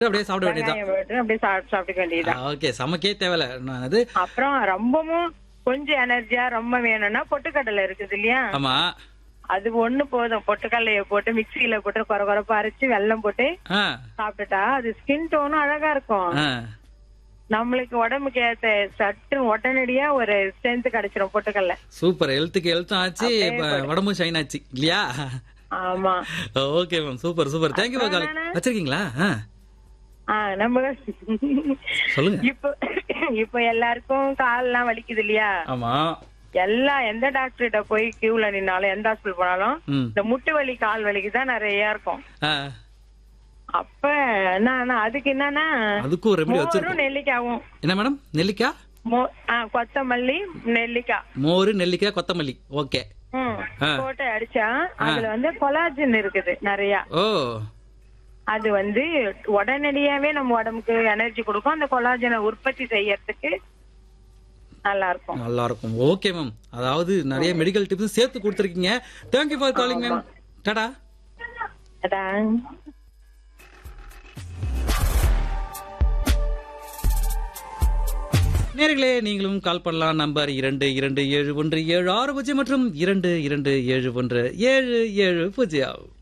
அப்படியே சாப்பிட வேண்டியதுதான் வெங்காயம் போட்டு அப்படியே சாப்பிட்டு சாப்பிட்டுக்க வேண்டியதுதான் ஓகே சமைக்கே தேவையில்ல நான் அது அப்புறம் ரொம்பவும் கொஞ்சம் எனர்ஜியா ரொம்ப வேணும்னா பொட்டுக்கடலை இருக்குது இல்லையா ஆமா அது ஒண்ணு போதும் பொட்டுக்கடலைய போட்டு மிக்ஸியில போட்டு குறை குறைப்பா அரைச்சு வெல்லம் போட்டு ஆ சாப்பிட்டுட்டா அது ஸ்கின் டோனும் அழகா இருக்கும் ஆ நம்மளுக்கு உடம்புக்கு ஏத்த சட்டு உடனடியா ஒரு ஸ்ட்ரென்த் கிடைச்சிரும் பொட்டுக்கடலை சூப்பர் ஹெல்த்துக்கு ஹெல்த்தும் ஆச்சு இப்ப உடம்பும் ஷைன் ஆச்சு இல்லையா ஆமா okay ma'am super super thank you for calling வச்சிருக்கீங்களா ஆ ஆ நம்ம சொல்லுங்க இப்போ இப்போ எல்லாருக்கும் கால்லாம் வலிக்குது இல்லையா ஆமா எல்லா எந்த டாக்டர்கிட்ட போய் கியூல நின்னாலும் எந்த ஹாஸ்பிட்டல் போனாலும் ம் இந்த முட்டு வலி கால் வலிக்கு தான் நிறைய இருக்கும் ஆ அப்ப என்ன அதுக்கு என்னன்னா அதுக்கும் ரெமெடி வச்சிருக்கோம் மோரும் நெல்லிக்காவும் என்ன மேடம் நெல்லிக்காய் மோ ஆ, கொத்தமல்லி நெல்லிக்காய் மோர் நெல்லிக்காய் கொத்தமல்லி ஓகே ம், ஆ. போட்டு அடிச்சா அதுல வந்து கொலாஜன் இருக்குது நிறைய ஓ அது வந்து உடனடியாவே நம்ம உடம்புக்கு எனர்ஜி கொடுக்கும் அந்த கொலாஜனை உற்பத்தி செய்யறதுக்கு நல்லா இருக்கும் நல்லா இருக்கும் ஓகே மேம் அதாவது நிறைய மெடிக்கல் டிப்ஸ் சேர்த்து கொடுத்துருக்கீங்க தேங்க்யூ ஃபார் காலிங் மேம் டாடா அதான் நேர்களே நீங்களும் கால் பண்ணலாம் நம்பர் இரண்டு இரண்டு ஏழு ஒன்று ஏழு ஆறு பூஜ்ஜியம் மற்றும் இரண்டு இரண்டு ஏழு ஒன்று ஏழு ஏழு பூஜ்ஜியம்